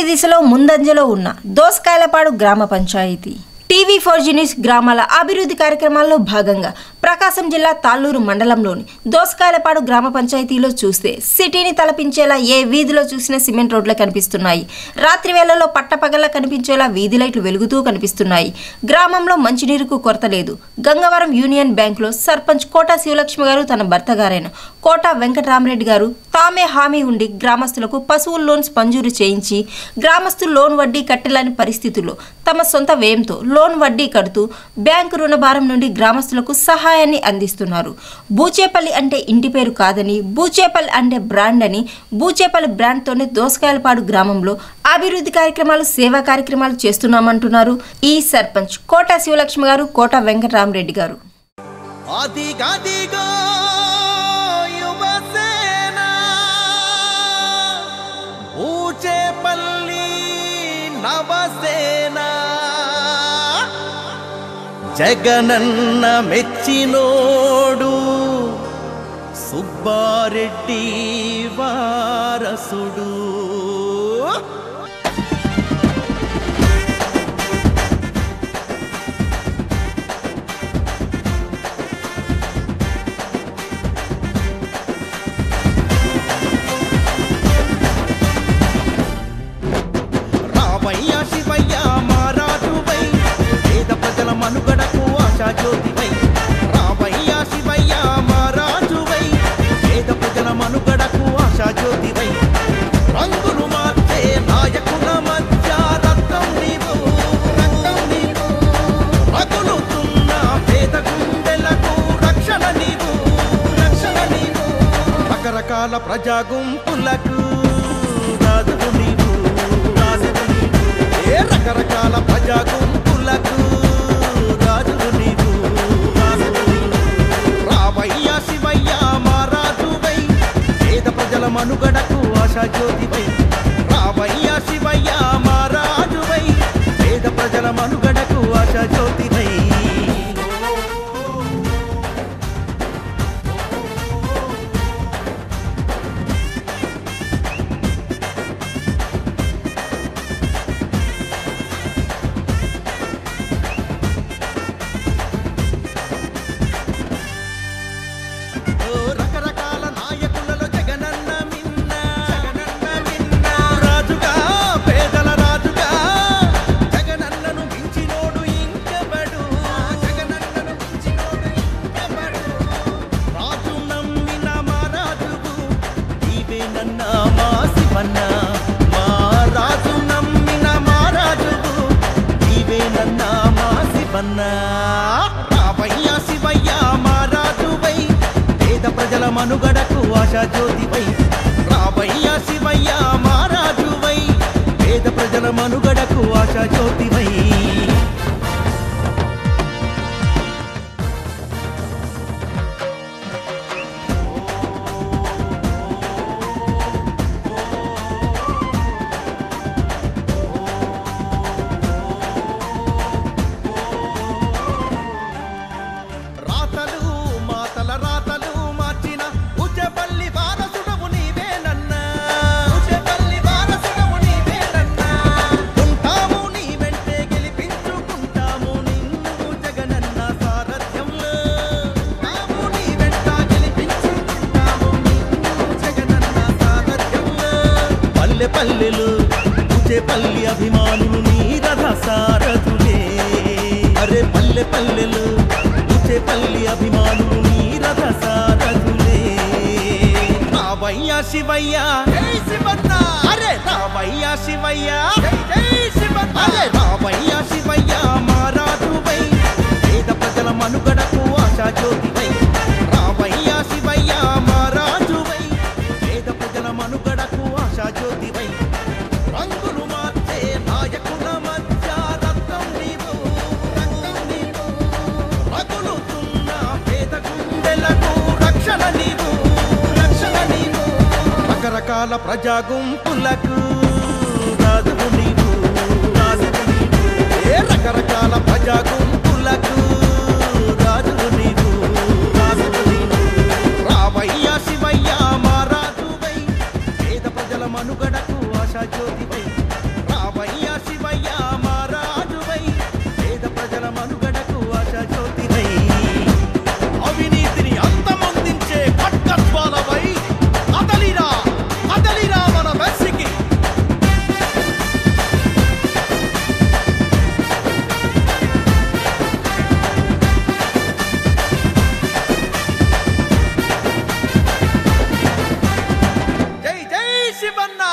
దిశలో ముందంజలో ఉన్న దోసకాయలపాడు గ్రామ panchayat TV four G news గ్రామాల అభివృద్ధి కార్యక్రమాల్లో భాగంగా ప్రకాశం జిల్లా తాళ్ళూరు మండలంలోని దోసకాయలపాడు గ్రామ పంచాయతీలో చూస్తే సిటీని తలపించేలా ఏ వీధిలో చూసినా సిమెంట్ రోడ్లు కనిపిస్తున్నాయి రాత్రి వేళల్లో పట్టపగల కనిపించేలా వీధి లైట్లు వెలుగుతూ కనిపిస్తున్నాయి గ్రామంలో మంచినీరుకు కొరత లేదు గంగవరం యూనియన్ బ్యాంకులో సర్పంచ్ కోటా శివలక్ష్మి గారు తన భర్త గారైన కోటా వెంకటరామరెడ్డి గారు తామే హామీ ఉండి గ్రామస్తులకు పశువుల లోన్స్ మంజూరు చేయించి గ్రామస్తులు లోన్ వడ్డీ కట్టలేని పరిస్థితుల్లో తమ సొంత వ్యయంతో లోన్ వడ్డీ కడుతూ బ్యాంకు రుణభారం నుండి గ్రామస్తులకు సహాయాన్ని అందిస్తున్నారు బూచేపల్లి అంటే ఇంటి పేరు కాదని బూచేపల్లి అంటే బ్రాండ్ అని బూచేపల్లి బ్రాండ్తోనే దోసకాయలపాడు గ్రామంలో అభివృద్ధి కార్యక్రమాలు సేవా కార్యక్రమాలు చేస్తున్నామంటున్నారు ఈ సర్పంచ్ కోటా శివలక్ష్మి గారు కోటా వెంకటరామరెడ్డి గారు అదిగదిగో యువసేన ఊచేపల్లి నవసేన జగనన్న మెచ్చినోడు సుబ్బారెడ్డి వారసుడు రావయ్య శివయ్య మారాజువై పేద ప్రజల మనుగడకు ఆశా జ్యోతివై రావయ్య శివయ్య మారాజువై పేద ప్రజల మనుగడకు ఆశా జ్యోతివై రంగులు మార్చే నాయకుల మధ్య రక్తం నీవు రక్తం నీవు రగులుతున్న పేద గుండెలకు రక్షణ నీవు రక్షణ నీవు రకరకాల ప్రజా గుంపులకు రాజువు నీవు రాజువు నీవు ఏ రకరకాల ప్రజా గుంపులకు రాజువు నీవు రాజువు నీవు రావయ్య శివయ్య మారాజువై పేద ప్రజల మనుగడకు ఆశా జ్యోతివై రావయ్య శివయ్య మారాజువై పేద ప్రజల మనుగడకు ఆశా జ్యోతివై ఓ రకరకాల నాయకులలో జగనన్న మిన్న జగనన్న మిన్న రాజుగా పేదల రాజుగా జగనన్నను మించినోడు ఇంకెవడు జగనన్నను మించినోడు ఇంకెవడు రాజు నమ్మిన మా రాజువు నీవేనన్న మా శివన్న మా రాజు నమ్మిన మా రాజువు నీవేనన్న మా శివన్న రావయ్య శివయ్య మా రాజువై పేద ప్రజల మనుగడకు ఆశా జ్యోతివై రావయ్య శివయ్య మా రాజువై పేద ప్రజల మనుగడకు ఆశా జ్యోతివై రాతలు మాతల రాతలు మార్చిన ఉజపల్లి వారసుడవు నీవేనన్నా ఉజపల్లి వారసుడవు నీవేనన్నా ఉంటాము నీ వెంటే గెలిపించుకుంటాము నిన్ను జగనన్న సారథ్యంలో ఉంటాము నీ వెంట గెలిపించుకుంటాము నిన్ను జగనన్న సారథ్యంలో పల్లె పల్లెలు ఉజపల్లి అభిమానులు నీ రథ సారథులే అరే పల్లె పల్లెలు పల్లి అభిమానులు నీ రథ సారథులే రావయ్య శివయ్య జై శివన్న అరే రావయ్య శివయ్య జై జై శివన్న అరే రావయ్య శివయ్య మారాజువై పేద ప్రజల మనుగడకు ఆశా జ్యోతివై రావయ్య శివయ్య మారాజువై పేద ప్రజల మనుగడకు ఆశా జ్యోతివై రంగులు మార్చే నాయకుల మధ్య రక్తం నీవు రక్తం నీవు రగులుతున్న పేద గుండెలకు రక్షణ నీవు రక్షణ నీవు రకరకాల ప్రజా గుంపులకు రాజువు నీవు రాజువు నీవు ఏ రకరకాల ప్రజా గుంపులకు రాజువు నీవు రాజువు నీవు రావయ్య శివయ్య మా రాజువై పేద ప్రజల మనుగడకు ఆశా జ్యోతివై నీవయ్యా మా రాజువై పేద ప్రజల మనుగడకు ఆశ జ్యోతివై అవినీతిని అంతమొందించే ఖడ్గస్వాలవై కదలిరా కదలిరా మన వెర్సికి జై జై శివన్నా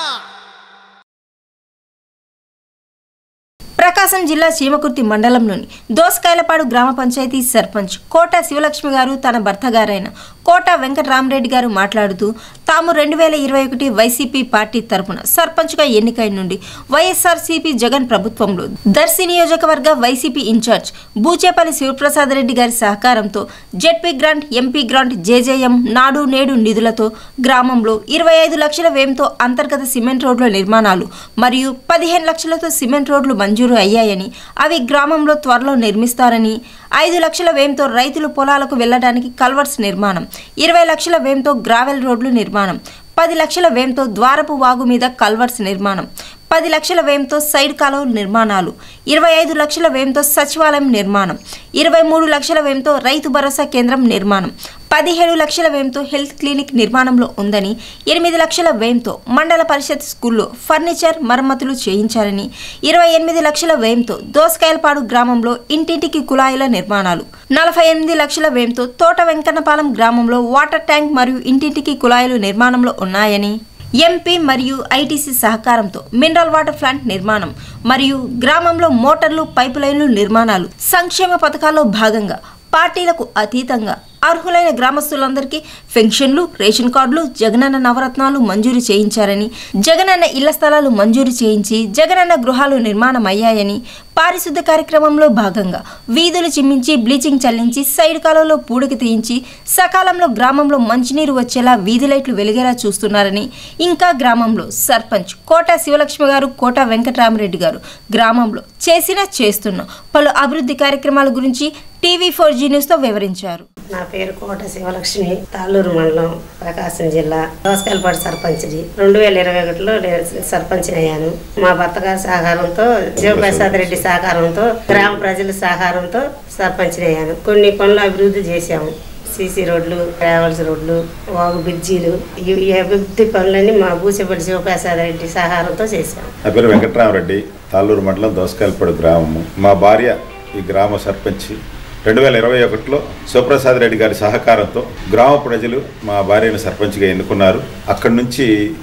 ప్రకాశం జిల్లా చీమకుర్తి మండలంలోని దోసకాయలపాడు గ్రామ పంచాయతీ సర్పంచ్ కోట శివలక్ష్మి గారు తన భర్త గారైన కోట వెంకటరామరెడ్డి గారు మాట్లాడుతూ తాము రెండు వేల ఇరవై ఒకటి వైసీపీ పార్టీ తరపున సర్పంచ్గా ఎన్నికై నుండి వైఎస్ఆర్సీపీ జగన్ ప్రభుత్వంలో దర్శి నియోజకవర్గ వైసీపీ ఇన్ఛార్జ్ బూచేపల్లి శివప్రసాద్ రెడ్డి గారి సహకారంతో ZP grant MP grant JJM Nadu Nedu నిధులతో గ్రామంలో ఇరవై ఐదు లక్షల వ్యయంతో అంతర్గత సిమెంట్ రోడ్ల నిర్మాణాలు మరియు పదిహేను లక్షలతో సిమెంట్ రోడ్లు మంజూరు అయ్యాయని అవి గ్రామంలో త్వరలో నిర్మిస్తారని ఐదు లక్షల వ్యయంతో రైతులు పొలాలకు వెళ్లడానికి కల్వర్స్ నిర్మాణం ఇరవై లక్షల వ్యయంతో గ్రావెల్ రోడ్లు నిర్మాణం పది లక్షల వ్యయంతో ద్వారపు వాగు మీద కల్వర్స్ నిర్మాణం పది లక్షల వ్యయంతో సైడ్ కాలువల నిర్మాణాలు ఇరవై ఐదు లక్షల వ్యయంతో సచివాలయం నిర్మాణం ఇరవై మూడు లక్షల వ్యయంతో రైతు భరోసా కేంద్రం నిర్మాణం పదిహేడు లక్షల వ్యయంతో హెల్త్ క్లినిక్ నిర్మాణంలో ఉందని ఎనిమిది లక్షల వ్యయంతో మండల పరిషత్ స్కూల్లో ఫర్నిచర్ మరమ్మతులు చేయించారని ఇరవై ఎనిమిది లక్షల వ్యయంతో దోసకాయలపాడు గ్రామంలో ఇంటింటికి కుళాయిల నిర్మాణాలు నలభై ఎనిమిది లక్షల వ్యయంతో తోట వెంకన్నపాలెం గ్రామంలో వాటర్ ట్యాంక్ మరియు ఇంటింటికి కుళాయిలు నిర్మాణంలో ఉన్నాయని ఎంపీ మరియు ఐటీసీ సహకారంతో మినరల్ వాటర్ ప్లాంట్ నిర్మాణం మరియు గ్రామంలో మోటార్లు పైపు లైన్లు నిర్మాణాలు సంక్షేమ పథకాల్లో భాగంగా పార్టీలకు అతీతంగా అర్హులైన గ్రామస్తులందరికీ పెన్షన్లు రేషన్ కార్డులు జగనన్న నవరత్నాలు మంజూరు చేయించారని జగనన్న ఇళ్ల స్థలాలు మంజూరు చేయించి జగనన్న గృహాలు నిర్మాణం అయ్యాయని పారిశుద్ధ కార్యక్రమంలో భాగంగా వీధులు చిమ్మించి బ్లీచింగ్ చల్లించి సైడ్ కాలంలో పూడికి తీయించి సకాలంలో గ్రామంలో మంచినీరు వచ్చేలా వీధి లైట్లు వెలిగేలా చూస్తున్నారని ఇంకా గ్రామంలో సర్పంచ్ కోట శివలక్ష్మి గారు కోట వెంకటరామరెడ్డి గారు గ్రామంలో చేసిన చేస్తున్న పలు అభివృద్ధి కార్యక్రమాల గురించి టీవీ ఫోర్ జీ న్యూస్తో వివరించారు నా పేరు కోట శివలక్ష్మి తాళ్ళూరు మండలం ప్రకాశం జిల్లా దోసకాయలపాటి సర్పంచ్ది రెండు వేల ఇరవై ఒకటిలో నేను సర్పంచ్ అయ్యాను మా భర్త గారి సహకారంతో శివప్రసాద్ రెడ్డి సహకారంతో గ్రామ ప్రజల సహకారంతో సర్పంచ్ అయ్యాను కొన్ని పనులు అభివృద్ధి చేశాము సీసీ రోడ్లు ట్రావెల్స్ రోడ్లు వాగు బ్రిడ్జీలు ఈ ఈ అభివృద్ధి పనులన్నీ మా బూసేపల్లి శివప్రసాద్ రెడ్డి సహకారంతో చేశాము నా పేరు వెంకట్రామరెడ్డి తాళ్ళూరు మండలం దోసకాయలపాడు గ్రామము మా భార్య ఈ గ్రామ సర్పంచ్ రెండు వేల ఇరవై ఒకటిలో శివప్రసాద్ రెడ్డి గారి సహకారంతో గ్రామ ప్రజలు మా భార్యను సర్పంచ్గా ఎన్నుకున్నారు అక్కడి నుంచి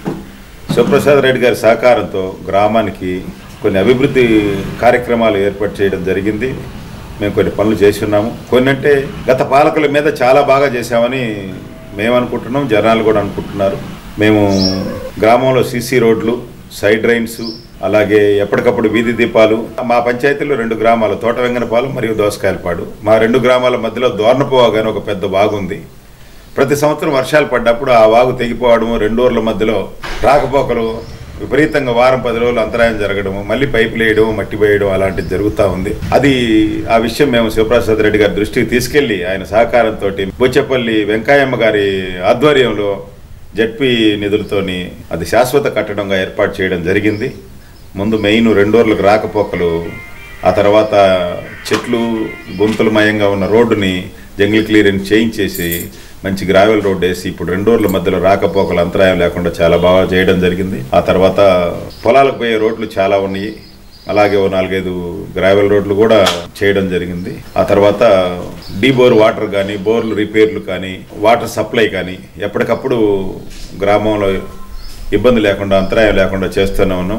శివప్రసాద్ రెడ్డి గారి సహకారంతో గ్రామానికి కొన్ని అభివృద్ధి కార్యక్రమాలు ఏర్పాటు చేయడం జరిగింది మేము కొన్ని పనులు చేసి ఉన్నాము కొన్ని అంటే గత పాలకుల మీద చాలా బాగా చేశామని మేము అనుకుంటున్నాం జనాలు కూడా అనుకుంటున్నారు మేము గ్రామంలో సీసీ రోడ్లు సైడ్ డ్రైన్స్ అలాగే ఎప్పటికప్పుడు వీధి దీపాలు మా పంచాయతీలో రెండు గ్రామాలు తోట వెంగనపాలెం మరియు దోసకాయలపాడు మా రెండు గ్రామాల మధ్యలో దోర్నపోవాగా అని ఒక పెద్ద బాగుంది ప్రతి సంవత్సరం వర్షాలు పడ్డప్పుడు ఆ వాగు తెగిపోవడము రెండు ఊర్ల మధ్యలో రాకపోకలు విపరీతంగా వారం పది రోజులు అంతరాయం జరగడము మళ్ళీ పైపులు వేయడం మట్టి వేయడం అలాంటిది జరుగుతూ ఉంది అది ఆ విషయం మేము శివప్రసాద్ రెడ్డి గారి దృష్టికి తీసుకెళ్లి ఆయన సహకారంతో బొచ్చెపల్లి వెంకాయమ్మ గారి ఆధ్వర్యంలో జడ్పీ నిధులతోని అది శాశ్వత కట్టడంగా ఏర్పాటు చేయడం జరిగింది ముందు మెయిన్ రెండోర్లకు రాకపోకలు ఆ తర్వాత చెట్లు గుంతలమయంగా ఉన్న రోడ్డుని జంగిల్ క్లియరెన్స్ చేయించేసి మంచి గ్రావెల్ రోడ్ వేసి ఇప్పుడు రెండు రోజుల మధ్యలో రాకపోకలు అంతరాయం లేకుండా చాలా బాగా చేయడం జరిగింది ఆ తర్వాత పొలాలకు పోయే రోడ్లు చాలా ఉన్నాయి అలాగే ఓ నాలుగైదు గ్రావెల్ రోడ్లు కూడా చేయడం జరిగింది ఆ తర్వాత డీ బోర్ వాటర్ కానీ బోర్లు రిపేర్లు కానీ వాటర్ సప్లై కానీ ఎప్పటికప్పుడు గ్రామంలో ఇబ్బంది లేకుండా అంతరాయం లేకుండా చేస్తూనే ఉన్నాం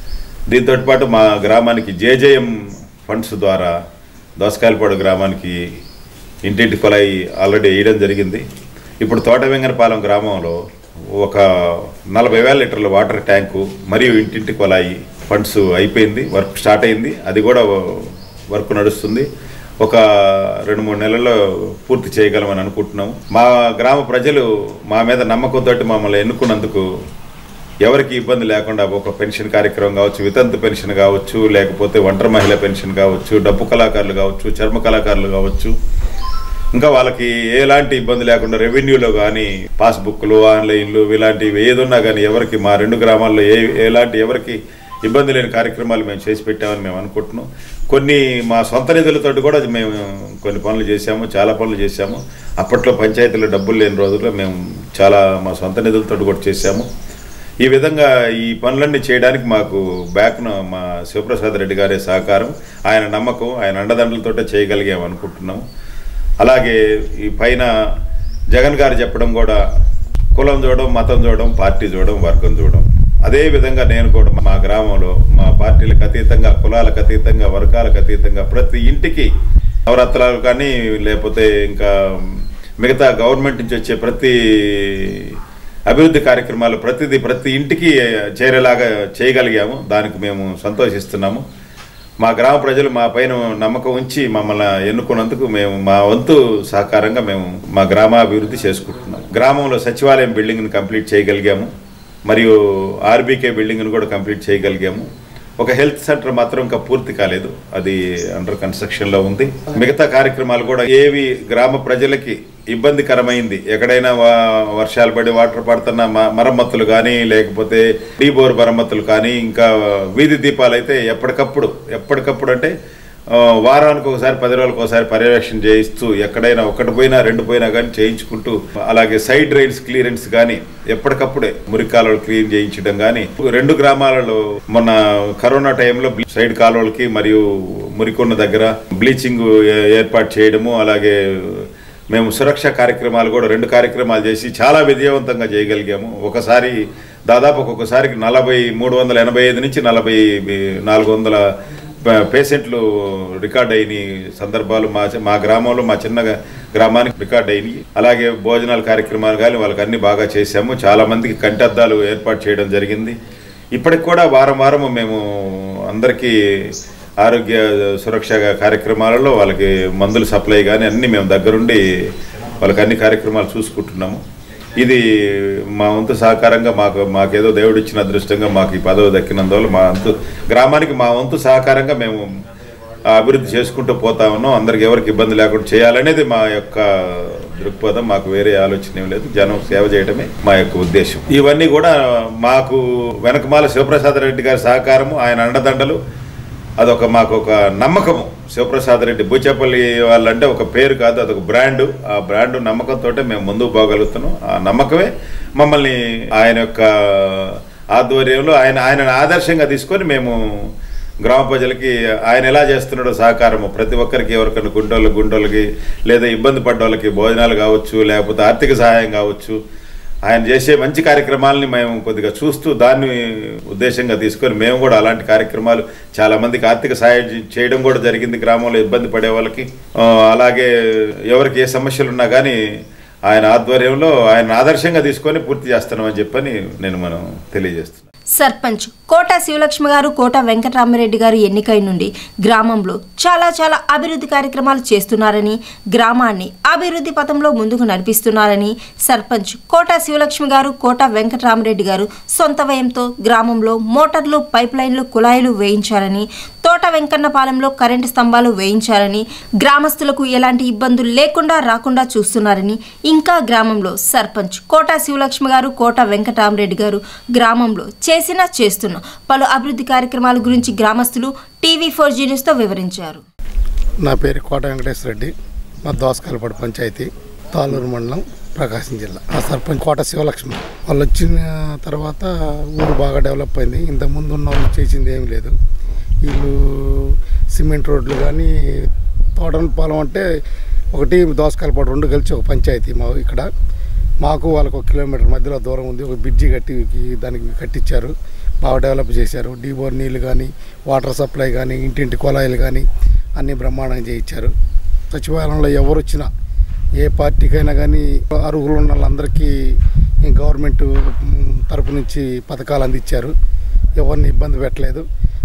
దీంతో పాటు మా గ్రామానికి జేజేఎం ఫండ్స్ ద్వారా దోసకాయలపాడు గ్రామానికి ఇంటింటి కొలాయి ఆల్రెడీ వేయడం జరిగింది ఇప్పుడు తోట వెంగనపాలెం గ్రామంలో ఒక నలభై వేల లీటర్ల వాటర్ ట్యాంకు మరియు ఇంటింటి కొలాయి ఫండ్స్ అయిపోయింది వర్క్ స్టార్ట్ అయింది అది కూడా వర్క్ నడుస్తుంది ఒక రెండు మూడు నెలల్లో పూర్తి చేయగలమని అనుకుంటున్నాము మా గ్రామ ప్రజలు మా మీద నమ్మకంతో మమ్మల్ని ఎన్నుకున్నందుకు ఎవరికి ఇబ్బంది లేకుండా ఒక పెన్షన్ కార్యక్రమం కావచ్చు వితంతు పెన్షన్ కావచ్చు లేకపోతే ఒంటరి మహిళ పెన్షన్ కావచ్చు డప్పు కళాకారులు కావచ్చు చర్మ కళాకారులు కావచ్చు ఇంకా వాళ్ళకి ఎలాంటి ఇబ్బంది లేకుండా రెవెన్యూలో కానీ పాస్బుక్లు ఆన్లైన్లు ఇలాంటివి ఏదున్నా కానీ ఎవరికి మా రెండు గ్రామాల్లో ఏ ఎలాంటి ఎవరికి ఇబ్బంది లేని కార్యక్రమాలు మేము చేసి పెట్టామని మేము అనుకుంటున్నాం కొన్ని మా సొంత నిధులతో కూడా మేము కొన్ని పనులు చేశాము చాలా పనులు చేశాము అప్పట్లో పంచాయతీలో డబ్బులు లేని రోజుల్లో మేము చాలా మా సొంత నిధులతో కూడా చేశాము ఈ విధంగా ఈ పనులన్నీ చేయడానికి మాకు బ్యాక్ను మా శివప్రసాద్ రెడ్డి గారి సహకారం ఆయన నమ్మకం ఆయన అండదండలతోటే చేయగలిగాం అనుకుంటున్నాము అలాగే ఈ పైన జగన్ గారు చెప్పడం కూడా కులం చూడడం మతం చూడడం పార్టీ చూడడం వర్గం చూడడం అదే విధంగా నేను కూడా మా గ్రామంలో మా పార్టీలకు అతీతంగా కులాలకు అతీతంగా వర్గాలకు అతీతంగా ప్రతి ఇంటికి నవరత్నాలు కానీ లేకపోతే ఇంకా మిగతా గవర్నమెంట్ నుంచి వచ్చే ప్రతి అభివృద్ధి కార్యక్రమాలు ప్రతిదీ ప్రతి ఇంటికి చేరేలాగా చేయగలిగాము దానికి మేము సంతోషిస్తున్నాము మా గ్రామ ప్రజలు మా పైన నమ్మకం ఉంచి మమ్మల్ని ఎన్నుకున్నందుకు మేము మా వంతు సహకారంగా మేము మా గ్రామాభివృద్ధి చేసుకుంటున్నాం గ్రామంలో సచివాలయం బిల్డింగ్ని కంప్లీట్ చేయగలిగాము మరియు ఆర్బీకే బిల్డింగ్ను కూడా కంప్లీట్ చేయగలిగాము ఒక హెల్త్ సెంటర్ మాత్రం ఇంకా పూర్తి కాలేదు అది అండర్ కన్స్ట్రక్షన్లో ఉంది మిగతా కార్యక్రమాలు కూడా ఏవి గ్రామ ప్రజలకి ఇబ్బందికరమైంది ఎక్కడైనా వా- వర్షాలు పడి వాటర్ పడుతున్న మ- మరమ్మతులు కానీ లేకపోతే డీ బోర్ మరమ్మతులు కానీ ఇంకా వీధి దీపాలు అయితే ఎప్పటికప్పుడు ఎప్పటికప్పుడు అంటే ఆ, వారానికి ఒకసారి పది రోజులకు ఒకసారి పర్యవేక్షణ చేయిస్తూ ఎక్కడైనా ఒకటి పోయినా రెండు పోయినా కానీ చేయించుకుంటూ అలాగే సైడ్ డ్రైన్స్ క్లియరెన్స్ కానీ ఎప్పటికప్పుడే మురికి కాలువలు క్లీన్ చేయించడం కానీ రెండు గ్రామాలలో మొన్న కరోనా టైంలో బ్లీ- సైడ్ కాలువలకి మరియు మురికొన్న దగ్గర బ్లీచింగ్ ఏ- ఏర్పాటు చేయడము అలాగే మేము సురక్ష కార్యక్రమాలు కూడా రెండు కార్యక్రమాలు చేసి చాలా విజయవంతంగా చేయగలిగాము ఒకసారి దాదాపు ఒక్కొక్కసారికి నలభై మూడు వందల ఎనభై ఐదు నుంచి నలభై నాలుగు వందల ప- పేషెంట్లు రికార్డ్ అయిన సందర్భాలు మా చి- మా గ్రామంలో మా చిన్న గ- గ్రామానికి రికార్డ్ అయినాయి అలాగే భోజనాల కార్యక్రమాలు కానీ వాళ్ళకి అన్ని బాగా చేశాము చాలా మందికి కంటద్దాలు ఏర్పాటు చేయడం జరిగింది ఇప్పటికి కూడా వారం వారం మేము అందరికీ ఆరోగ్య సురక్ష కార్యక్రమాలలో వాళ్ళకి మందులు సప్లై కానీ అన్ని మేము దగ్గరుండి వాళ్ళకి అన్ని కార్యక్రమాలు చూసుకుంటున్నాము ఇది మా వంతు సహకారంగా మాకు మాకేదో దేవుడు ఇచ్చిన అదృష్టంగా మాకు ఈ పదవి దక్కినందువల్ల మా వంతు గ్రామానికి మా వంతు సహకారంగా మేము ఆ అభివృద్ధి చేసుకుంటూ పోతా ఉన్నాం అందరికి ఎవరికి ఇబ్బంది లేకుండా చేయాలనేది మా యొక్క దృక్పథం మాకు వేరే ఆలోచన ఏం లేదు జనం సేవ చేయడమే మా యొక్క ఉద్దేశం ఇవన్నీ కూడా మాకు వెనకమాల శివప్రసాద్ రెడ్డి గారి సహకారము ఆయన అండదండలు అదొక మాకు ఒక నమ్మకము శివప్రసాద్ రెడ్డి బూచేపల్లి వాళ్ళంటే ఒక పేరు కాదు అదొక బ్రాండ్ ఆ బ్రాండ్ నమ్మకంతో మేము ముందుకు పోగలుగుతున్నాం ఆ నమ్మకమే మమ్మల్ని ఆయన యొక్క ఆధ్వర్యంలో ఆయన ఆయనను ఆదర్శంగా తీసుకొని మేము గ్రామ ప్రజలకి ఆయన ఎలా చేస్తున్నాడో సహకారము ప్రతి ఒక్కరికి ఎవరికైనా గుంటోళ్ళకి గుంటోళ్ళకి లేదా ఇబ్బంది పడ్డ వాళ్ళకి భోజనాలు కావచ్చు లేకపోతే ఆర్థిక సహాయం కావచ్చు ఆయన చేసే మంచి కార్యక్రమాలని మేము కొద్దిగా చూస్తూ దాన్ని ఉద్దేశంగా తీసుకొని మేము కూడా అలాంటి కార్యక్రమాలు చాలా మందికి ఆర్థిక సహాయం చే- చేయడం కూడా జరిగింది గ్రామంలో ఇబ్బంది పడే వాళ్ళకి ఆ, అలాగే ఎవరికి ఏ సమస్యలు ఉన్నా కానీ ఆయన ఆధ్వర్యంలో ఆయన ఆదర్శంగా తీసుకొని పూర్తి చేస్తున్నామని చెప్పని నేను మనం తెలియజేస్తున్నాను సర్పంచ్ కోట శివలక్ష్మి గారు కోట వెంకటరామరెడ్డి గారు ఎన్నికై నుండి గ్రామంలో చాలా చాలా అభివృద్ధి కార్యక్రమాలు చేస్తున్నారని గ్రామాన్ని అభివృద్ధి పథంలో ముందుకు నడిపిస్తున్నారని సర్పంచ్ కోట శివలక్ష్మి గారు కోట వెంకటరామరెడ్డి గారు సొంత వ్యయంతో గ్రామంలో మోటార్లు పైప్ లైన్లు కుళాయిలు వేయించారని తోట వెంకన్నపాలెంలో కరెంటు స్తంభాలు వేయించారని గ్రామస్తులకు ఎలాంటి ఇబ్బందులు లేకుండా రాకుండా చూస్తున్నారని ఇంకా గ్రామంలో సర్పంచ్ కోట శివలక్ష్మి గారు కోట వెంకటరామరెడ్డి గారు గ్రామంలో చేసిన చేస్తున్న పలు అభివృద్ధి కార్యక్రమాల గురించి గ్రామస్తులు టీవీ ఫోర్ జీ న్యూస్తో వివరించారు నా పేరు కోట వెంకటేశ్వర రెడ్డి మా దోసకాయలపాడు పంచాయతీ తాళూరు మండలం ప్రకాశం జిల్లా ఆ సర్పంచ్ కోట శివలక్ష్మి వాళ్ళు వచ్చిన తర్వాత ఊరు బాగా డెవలప్ అయింది ఇంతకుముందు ఉన్న వాళ్ళు చేసింది ఏమీ లేదు వీళ్ళు సిమెంట్ రోడ్లు కానీ తోటపాలెం అంటే ఒకటి దోసకాయలపాడు రెండు కలిసి ఒక పంచాయతీ మా ఇక్కడ మాకు వాళ్ళకు ఒక కిలోమీటర్ మధ్యలో దూరం ఉంది ఒక బ్రిడ్జి కట్టి దానికి కట్టించారు బాగా డెవలప్ చేశారు డీబోర్ నీళ్ళు కానీ వాటర్ సప్లై కానీ ఇంటింటి కుళాయిలు కానీ అన్నీ బ్రహ్మాండంగా చేయించారు సచివాలయంలో ఎవరు వచ్చినా ఏ పార్టీకైనా కానీ అర్హులు ఉన్న వాళ్ళందరికీ ఈ గవర్నమెంట్ మ్, తరపు నుంచి పథకాలు అందించారు ఎవరిని ఇబ్బంది పెట్టలేదు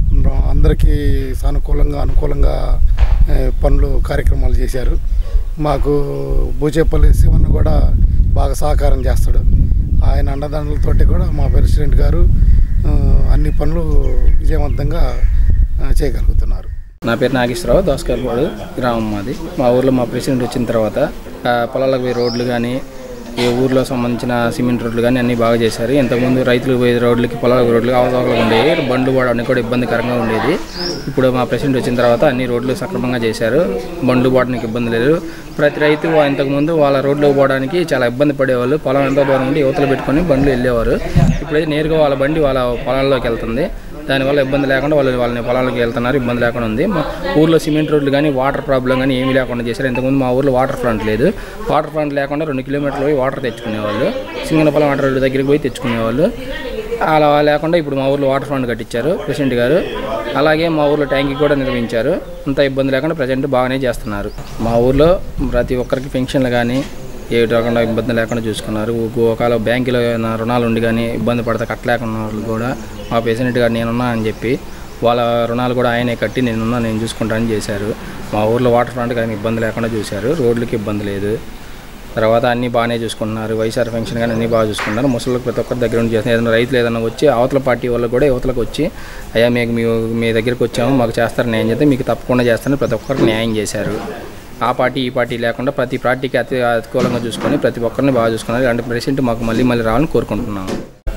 అందరికీ సానుకూలంగా అనుకూలంగా ఏ, పనులు కార్యక్రమాలు చేశారు మాకు బూచేపల్లి శివన్ కూడా బాగా సహకారం చేస్తాడు ఆయన అండదండలతోటి కూడా మా ప్రెసిడెంట్ గారు ఆ, అన్ని పనులు విజయవంతంగా ఆ, చేయగలుగుతున్నారు నా పేరు నాగేశ్వరరావు దోసకాయలపాడు గ్రామం మాది మా ఊర్లో మా ప్రెసిడెంట్ వచ్చిన తర్వాత ఆ, పొలాలకు పోయి రోడ్లు కానీ ఈ ఊర్లో సంబంధించిన సిమెంట్ రోడ్లు కానీ అన్ని బాగా చేశారు ఇంతకుముందు రైతులు పోయే రోడ్లకి పొలాల రోడ్లు అవతవకలు ఉండేవి బండ్లు పోవడానికి కూడా ఇబ్బందికరంగా ఉండేది ఇప్పుడు మా ప్రెసిడెంట్ వచ్చిన తర్వాత అన్ని రోడ్లు సక్రమంగా చేశారు బండ్లు పోవడానికి ఇబ్బంది లేదు ప్రతి రైతు వా- ఇంతకుముందు వాళ్ళ రోడ్లు పోవడానికి చాలా ఇబ్బంది పడేవాళ్ళు పొలం ఎంతో దూరం ఉండి యువతలు పెట్టుకొని బండ్లు వెళ్ళేవారు ఇప్పుడైతే నేరుగా వాళ్ళ బండి వాళ్ళ పొలాల్లోకి వెళ్తుంది దానివల్ల ఇబ్బంది లేకుండా వాళ్ళు వాళ్ళని పొలాలకు వెళ్తున్నారు ఇబ్బంది లేకుండా ఉంది మా ఊర్లో సిమెంట్ రోడ్లు కానీ వాటర్ ప్రాబ్లం కానీ ఏమీ లేకుండా చేశారు ఇంతకుముందు మా ఊర్లో వాటర్ ఫ్రంట్ లేదు వాటర్ ఫ్రంట్ లేకుండా రెండు కిలోమీటర్లు పోయి వాటర్ తెచ్చుకునేవాళ్ళు సింగనపల్లి వాటర్ రోడ్డు దగ్గరికి పోయి తెచ్చుకునేవాళ్ళు అలా లేకుండా ఇప్పుడు మా ఊర్లో వాటర్ ఫ్రంట్ కట్టించారు ప్రెసిడెంట్ గారు అలాగే మా ఊర్లో ట్యాంకీ కూడా నిర్మించారు అంత ఇబ్బంది లేకుండా ప్రజెంట్ బాగానే చేస్తున్నారు మా ఊర్లో ప్రతి ఒక్కరికి పెన్షన్లు కానీ ఏ రకంగా ఇబ్బంది లేకుండా చూసుకున్నారు ఒక- ఒకవేళ బ్యాంకులో ఏమైనా రుణాలు ఉండి కానీ ఇబ్బంది పడితే కట్టలేకున్న వాళ్ళు కూడా మా ప్రెసిడెంట్ గారు నేనున్నా అని చెప్పి వాళ్ళ రుణాలు కూడా ఆయనే కట్టి నేనున్నా నేను చూసుకుంటానని చేశారు మా ఊర్లో వాటర్ ఫ్రంట్ కానీ ఇబ్బంది లేకుండా చూశారు రోడ్లకి ఇబ్బంది లేదు తర్వాత అన్నీ బాగానే చూసుకుంటున్నారు వైఎస్ఆర్ ఫంక్షన్ కానీ అన్నీ బాగా చూసుకుంటున్నారు ముసలికి ప్రతి ఒక్కరి దగ్గర ఉండి చేస్తున్నారు ఏదైనా రైతులు ఏదైనా వచ్చి అవతల పార్టీ వాళ్ళు కూడా యువతలకు వచ్చి అయ్యా మీకు మీ మీ దగ్గరికి వచ్చాము మాకు చేస్తారు న్యాయం చేస్తే మీకు తప్పకుండా చేస్తారని ప్రతి ఒక్కరికి న్యాయం చేశారు ఆ పార్టీ ఈ పార్టీ లేకుండా ప్రతి పార్టీకి అతి అనుకూలంగా చూసుకొని ప్రతి ఒక్కరిని బాగా చూసుకున్నారు అంటే ప్రెసిడెంట్ మాకు మళ్ళీ మళ్ళీ రావాలని కోరుకుంటున్నాము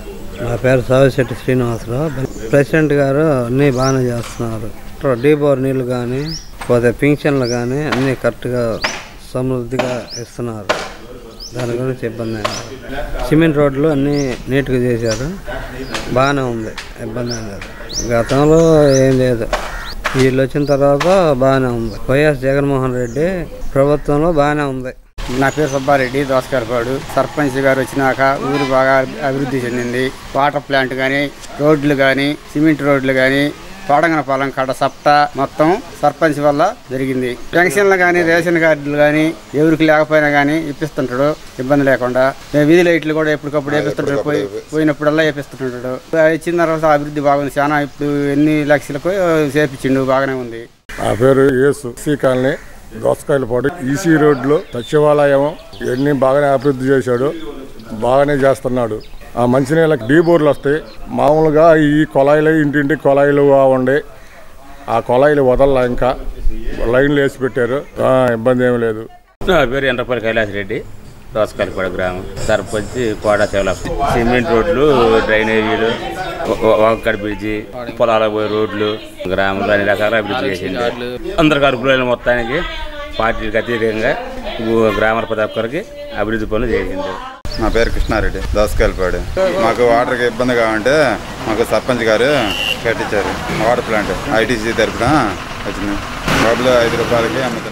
నా పేరు సావిశెట్టి శ్రీనివాసరావు ప్రెసిడెంట్ గారు అన్నీ బాగానే చేస్తున్నారు డీ బోర్ నీళ్ళు కానీ పోతే పింఛన్లు కానీ అన్నీ కరెక్ట్గా సమృద్ధిగా ఇస్తున్నారు దాని గురించి ఇబ్బంది ఏం లేదు. సిమెంట్ రోడ్లు అన్నీ నీట్గా చేశారు బాగానే ఉంది ఇబ్బంది ఏం లేదు గతంలో ఏం లేదు వీళ్ళు వచ్చిన తర్వాత బాగానే ఉంది వైఎస్ జగన్మోహన్ రెడ్డి ప్రభుత్వంలో బాగానే ఉంది నా పేరు సుబ్బారెడ్డి దోసకారపాడు సర్పంచ్ గారు వచ్చినాక ఊరు బాగా అభివృద్ధి చెందింది వాటర్ ప్లాంట్ కానీ రోడ్లు కానీ సిమెంట్ రోడ్లు కానీ తోడంగన పొలం కాడ సప్తా మొత్తం సర్పంచ్ వల్ల జరిగింది పెన్షన్లు కానీ రేషన్ కార్డులు కానీ ఎవరికి లేకపోయినా కానీ ఇప్పిస్తుంటాడు ఇబ్బంది లేకుండా ఏ వీధి లైట్లు కూడా ఎప్పటికప్పుడు వేపిస్తుంటాడు పోయి పోయినప్పుడల్లా వేపిస్తుంటాడు ఇచ్చిన తర్వాత అభివృద్ధి బాగుంది చాలా ఇప్పుడు ఎన్ని లక్షలకు చేపించిండు బాగానే ఉంది నా పేరు Yesu C colony Dosakayalapadu EC రోడ్లో సచివాలయం ఇవన్నీ బాగానే అభివృద్ధి చేశాడు బాగానే చేస్తున్నాడు ఆ మంచినీళ్ళకి డీ బోర్లు వస్తాయి మామూలుగా ఈ కొలాయిలు ఇంటింటి కొలాయిలు ఉండే ఆ కొలాయిలు వదల్లా ఇంకా లైన్లు వేసి పెట్టారు ఆ, ఇబ్బంది ఏమి లేదు నా పేరు ఎండ్రపల్లి కైలాస్ రెడ్డి దోసకాయలపాడు గ్రామం సర్పంచ్ కోడా సేవల సిమెంట్ రోడ్లు డ్రైనేజీలు వంకడ బ్రిడ్జి పొలాలకు పోయే రోడ్లు గ్రామంలో అన్ని రకాల అభివృద్ధి చేసింది అందరికి అనుకూలమైన మొత్తానికి పార్టీలకు అతీతంగా ఊ- గ్రామ ప్రతి ఒక్కరికి అభివృద్ధి పనులు చేసింది నా పేరు కృష్ణారెడ్డి దోసకాయలపాడు మాకు వాటర్కి ఇబ్బందిగా ఉంటే మాకు సర్పంచ్ గారు కట్టించారు వాటర్ ప్లాంట్ ఐటీసీ తరఫున వచ్చింది డబ్బులు ఐదు రూపాయలకి అమ్ముతున్నారు